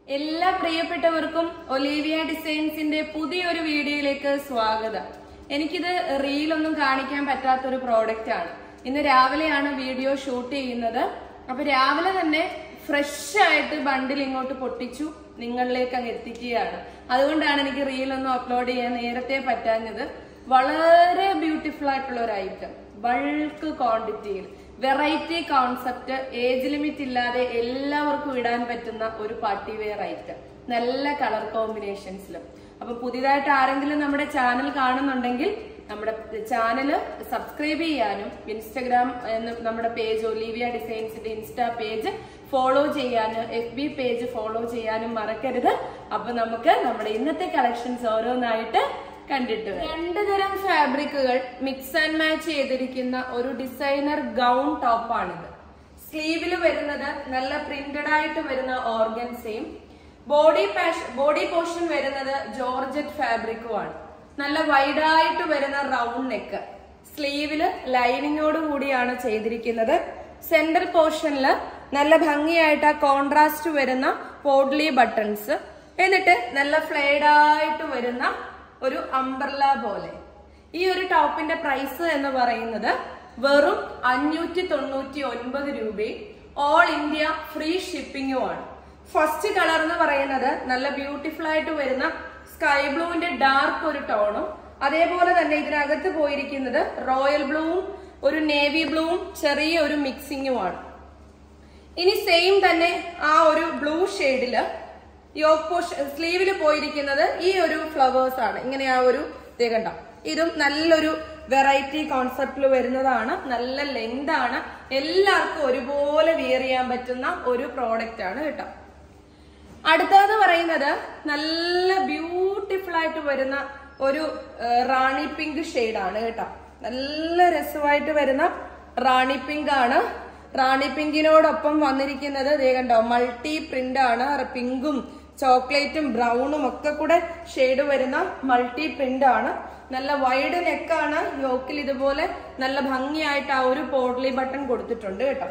എല്ലാ പ്രിയപ്പെട്ടവർക്കും ഒലീവിയ ഡിസൈൻസിന്റെ പുതിയൊരു വീഡിയോയിലേക്ക് സ്വാഗതം എനിക്കിത് റീലൊന്നും കാണിക്കാൻ പറ്റാത്തൊരു പ്രോഡക്റ്റ് ആണ് ഇന്ന് രാവിലെയാണ് വീഡിയോ ഷൂട്ട് ചെയ്യുന്നത് അപ്പൊ രാവിലെ തന്നെ ഫ്രഷ് ആയിട്ട് ബണ്ടിൽ ഇങ്ങോട്ട് പൊട്ടിച്ചു നിങ്ങളിലേക്ക് അങ്ങ് എത്തിക്കുകയാണ് അതുകൊണ്ടാണ് എനിക്ക് റീലൊന്നും അപ്ലോഡ് ചെയ്യാൻ നേരത്തെ പറ്റാഞ്ഞത് വളരെ ബ്യൂട്ടിഫുൾ ആയിട്ടുള്ള ഒരു ഐറ്റം ബൾക്ക് ക്വാണ്ടിറ്റിയിൽ വെറൈറ്റി കോൺസെപ്റ്റ് ഏജ് ലിമിറ്റ് ഇല്ലാതെ എല്ലാവർക്കും ഇടാൻ പറ്റുന്ന ഒരു പാർട്ടി വെയർ ഐറ്റം നല്ല കളർ കോമ്പിനേഷൻസിലും അപ്പൊ പുതിയതായിട്ട് ആരെങ്കിലും നമ്മുടെ ചാനൽ കാണുന്നുണ്ടെങ്കിൽ നമ്മുടെ ചാനല് സബ്സ്ക്രൈബ് ചെയ്യാനും ഇൻസ്റ്റഗ്രാം എന്ന് നമ്മുടെ പേജ് ഒലീവിയ ഡിസൈൻസിന്റെ ഇൻസ്റ്റാ പേജ് ഫോളോ ചെയ്യാനും എഫ് ബി പേജ് ഫോളോ ചെയ്യാനും മറക്കരുത് അപ്പൊ നമുക്ക് നമ്മുടെ ഇന്നത്തെ കളക്ഷൻസ് ഓരോന്നായിട്ട് കണ്ടിട്ട് വരാം. രണ്ട് തരം ഫാബ്രിക്കുകൾ മിക്സ് ആൻഡ് മാച്ച് ചെയ്തിരിക്കുന്ന ഒരു ഡിസൈനർ ഗൗൺ ടോപ്പാണിത് സ്ലീവിൽ വരുന്നത് നല്ല പ്രിന്റഡ് ആയിട്ട് വരുന്ന ഓർഗൻസയും ബോഡി ബോഡി പോർഷൻ വരുന്നത് ജോർജറ്റ് ഫാബ്രിക്കും ആണ് നല്ല വൈഡായിട്ട് വരുന്ന റൗണ്ട് നെക്ക് സ്ലീവില് ലൈനിങ്ങോട് കൂടിയാണ് ചെയ്തിരിക്കുന്നത് സെന്റർ പോർഷനിൽ നല്ല ഭംഗിയായിട്ട് ആ കോൺട്രാസ്റ്റ് വരുന്ന പോഡ്ലി ബട്ടൺസ് എന്നിട്ട് നല്ല ഫ്ലെയ്ഡ് ആയിട്ട് വരുന്ന ഒരു അംബ്രല പോലെ ഈ ഒരു ടോപ്പിന്റെ പ്രൈസ് എന്ന് പറയുന്നത് വെറും അഞ്ഞൂറ്റി തൊണ്ണൂറ്റി ഒൻപത് രൂപയും ഓൾ ഇന്ത്യ ഫ്രീ ഷിപ്പിംഗുമാണ് ഫസ്റ്റ് കളർ എന്ന് പറയുന്നത് നല്ല ബ്യൂട്ടിഫുൾ ആയിട്ട് വരുന്ന സ്കൈ ബ്ലൂവിന്റെ ഡാർക്ക് ഒരു ടോണും അതേപോലെ തന്നെ ഇതിനകത്ത് പോയിരിക്കുന്നത് റോയൽ ബ്ലൂവും ഒരു നേവി ബ്ലൂവും ചെറിയ ഒരു മിക്സിങ്ങുമാണ് ഇനി സെയിം തന്നെ ആ ഒരു ബ്ലൂ ഷെയ്ഡില് യോക്ക് പോഷൻ സ്ലീവിൽ പോയിരിക്കുന്നത് ഈ ഒരു ഫ്ലവേഴ്സ് ആണ് ഇങ്ങനെ ആ ഒരു ദേ കണ്ടോ ഇതും നല്ലൊരു വെറൈറ്റി കോൺസെപ്റ്റിൽ വരുന്നതാണ് നല്ല ലെങ്ത് ആണ് എല്ലാവർക്കും ഒരുപോലെ വിയർ ചെയ്യാൻ പറ്റുന്ന ഒരു പ്രോഡക്റ്റ് ആണ് കേട്ടോ അടുത്തത് പറയുന്നത് നല്ല ബ്യൂട്ടിഫുൾ ആയിട്ട് വരുന്ന ഒരു ആ, റാണി പിങ്ക് ആണ് കേട്ടോ നല്ല രസമായിട്ട് വരുന്ന റാണി പിങ്ക് ആണ് റാണി പിങ്കിനോടൊപ്പം വന്നിരിക്കുന്നത് ദേ കണ്ടോ മൾട്ടി പ്രിന്റ് ആണ് പിങ്കും ചോക്ലേറ്റും ബ്രൗണും ഒക്കെ കൂടെ ഷെയ്ഡ് വരുന്ന മൾട്ടി പ്രിന്റ് ആണ് നല്ല വൈഡ് നെക്കാണ് യോക്കിൽ ഇതുപോലെ നല്ല ഭംഗിയായിട്ട് ആ ഒരു പോഡ്ലി ബട്ടൺ കൊടുത്തിട്ടുണ്ട് കേട്ടോ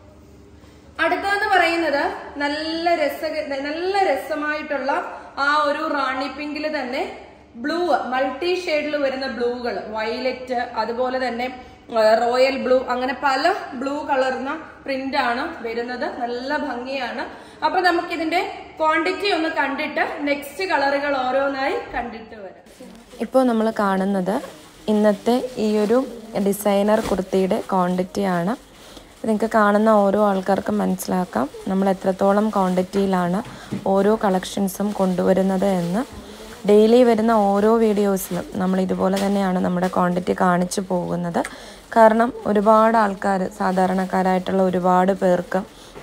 അടുത്തതെന്ന് പറയുന്നത് നല്ല രസ നല്ല രസമായിട്ടുള്ള ആ ഒരു റാണി പിങ്കിൽ തന്നെ ബ്ലൂ മൾട്ടി ഷെയ്ഡിൽ വരുന്ന ബ്ലൂകൾ വയലറ്റ് അതുപോലെ തന്നെ റോയൽ ബ്ലൂ അങ്ങനെ പല ബ്ലൂ കളർന്ന പ്രിന്റ് ആണ് വരുന്നത് നല്ല ഭംഗിയാണ് അപ്പൊ നമുക്കിതിന്റെ ക്വാണ്ടിറ്റി ഒന്ന് കണ്ടിട്ട് നെക്സ്റ്റ് കളറുകൾ ഓരോന്നായി കണ്ടിട്ട് വരാം ഇപ്പോൾ നമ്മൾ കാണുന്നത് ഇന്നത്തെ ഈ ഒരു ഡിസൈനർ കുർത്തിയുടെ ക്വാണ്ടിറ്റിയാണ് നിങ്ങൾക്ക് കാണുന്ന ഓരോ ആൾക്കാർക്കും മനസ്സിലാക്കാം നമ്മൾ എത്രത്തോളം ക്വാണ്ടിറ്റിയിലാണ് ഓരോ കളക്ഷൻസും കൊണ്ടുവരുന്നത് എന്ന് ഡെയിലി വരുന്ന ഓരോ വീഡിയോസിലും നമ്മൾ ഇതുപോലെ തന്നെയാണ് നമ്മുടെ ക്വാണ്ടിറ്റി കാണിച്ചു പോകുന്നത് കാരണം ഒരുപാട് ആൾക്കാർ സാധാരണക്കാരായിട്ടുള്ള ഒരുപാട് പേർക്ക്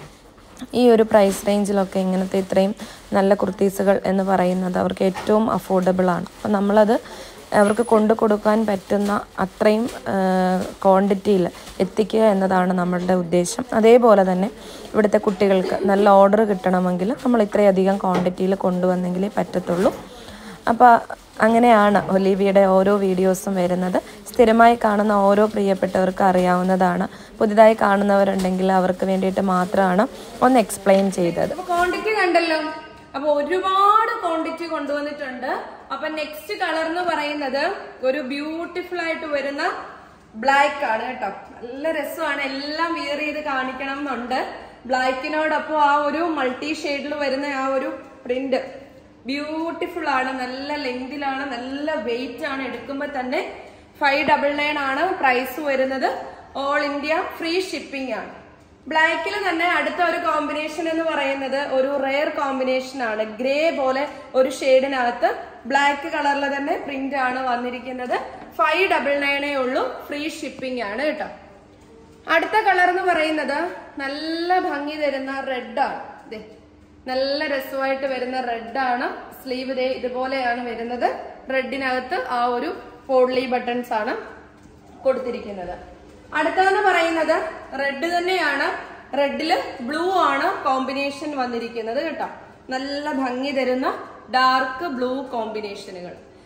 ഈ ഒരു പ്രൈസ് റേഞ്ചിലൊക്കെ ഇങ്ങനത്തെ ഇത്രയും നല്ല കുർത്തീസുകൾ എന്ന് പറയുന്നത് അവർക്ക് ഏറ്റവും അഫോർഡബിൾ ആണ് അപ്പം നമ്മളത് അവർക്ക് കൊണ്ടു കൊടുക്കാൻ പറ്റുന്ന അത്രയും ക്വാണ്ടിറ്റിയിൽ എത്തിക്കുക എന്നതാണ് നമ്മളുടെ ഉദ്ദേശം അതേപോലെ തന്നെ ഇവിടുത്തെ കുട്ടികൾക്ക് നല്ല ഓർഡർ കിട്ടണമെങ്കിൽ നമ്മൾ ഇത്രയധികം ക്വാണ്ടിറ്റിയിൽ കൊണ്ടുവന്നെങ്കിലേ പറ്റത്തുള്ളൂ അപ്പോൾ അങ്ങനെയാണ് ഒലീവിയുടെ ഓരോ വീഡിയോസും വരുന്നത് സ്ഥിരമായി കാണുന്ന ഓരോ പ്രിയപ്പെട്ടവർക്ക് അറിയാവുന്നതാണ് പുതിയതായി കാണുന്നവരുണ്ടെങ്കിൽ അവർക്ക് വേണ്ടിയിട്ട് മാത്രമാണ് ഒന്ന് എക്സ്പ്ലെയിൻ ചെയ്തത് അപ്പൊ ക്വാണ്ടിറ്റി കണ്ടല്ലോ അപ്പൊ ഒരുപാട് ക്വാണ്ടിറ്റി കൊണ്ടുവന്നിട്ടുണ്ട് അപ്പൊ നെക്സ്റ്റ് കളർ എന്ന് പറയുന്നത് ഒരു ബ്യൂട്ടിഫുൾ ആയിട്ട് വരുന്ന ബ്ലാക്ക് ആണ് കേട്ടോ നല്ല രസമാണ് എല്ലാം വിയർ ചെയ്ത് കാണിക്കണം എന്നുണ്ട് ബ്ലാക്കിനോടൊപ്പം ആ ഒരു മൾട്ടി ഷെയ്ഡിൽ വരുന്ന ആ ഒരു പ്രിന്റ് ബ്യൂട്ടിഫുൾ ആണ് നല്ല ലെങ്തിലാണ് നല്ല വെയിറ്റ് ആണ് എടുക്കുമ്പോൾ തന്നെ ഫൈവ് ഡബിൾ നയൻ ആണ് പ്രൈസ് വരുന്നത് ഓൾ ഇന്ത്യ ഫ്രീ ഷിപ്പിംഗ് ആണ് ബ്ലാക്കിൽ തന്നെ അടുത്ത ഒരു കോമ്പിനേഷൻ എന്ന് പറയുന്നത് ഒരു റെയർ കോമ്പിനേഷൻ ആണ് ഗ്രേ പോലെ ഒരു ഷെയ്ഡിനകത്ത് ബ്ലാക്ക് കളറിൽ തന്നെ പ്രിന്റ് ആണ് വന്നിരിക്കുന്നത് ഫൈവ് ഡബിൾ നയനേ ഉള്ളൂ ഫ്രീ ഷിപ്പിംഗ് ആണ് കേട്ടോ അടുത്ത കളർ എന്ന് പറയുന്നത് നല്ല ഭംഗി തരുന്ന റെഡ് ആണ് ദേ നല്ല രസമായിട്ട് വരുന്ന റെഡ് ആണ് സ്ലീവ് ദേ ഇതുപോലെയാണ് വരുന്നത് റെഡിനകത്ത് ആ ഒരു പോഡ്ലി ബട്ടൺസ് ആണ് കൊടുത്തിരിക്കുന്നത് അടുത്തതെന്ന് പറയുന്നത് റെഡ് തന്നെയാണ് റെഡില് ബ്ലൂ ആണ് കോമ്പിനേഷൻ വന്നിരിക്കുന്നത് കേട്ടോ നല്ല ഭംഗി തരുന്ന ഡാർക്ക് ബ്ലൂ കോമ്പിനേഷനുകൾ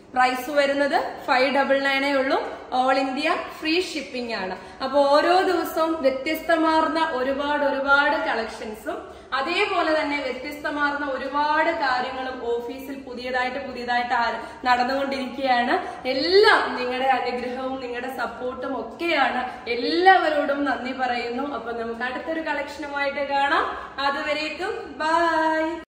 പ്രൈസ് വരുന്നത് ഫൈവ് ഡബിൾ നയനേ ഉള്ളൂ ഓൾ ഇന്ത്യ ഫ്രീ ഷിപ്പിംഗ് ആണ് അപ്പൊ ഓരോ ദിവസവും വ്യത്യസ്തമാർന്ന ഒരുപാട് ഒരുപാട് കളക്ഷൻസും അതേപോലെ തന്നെ വ്യത്യസ്തമാർന്ന ഒരുപാട് കാര്യങ്ങളും ഓഫീസിൽ പുതിയതായിട്ട് പുതിയതായിട്ട് ആ- നടന്നുകൊണ്ടിരിക്കുകയാണ് എല്ലാം നിങ്ങളുടെ അനുഗ്രഹവും നിങ്ങളുടെ സപ്പോർട്ടും ഒക്കെയാണ് എല്ലാവരോടും നന്ദി പറയുന്നു അപ്പൊ നമുക്ക് അടുത്തൊരു കളക്ഷനുമായിട്ട് കാണാം അതുവരേക്കും ബൈ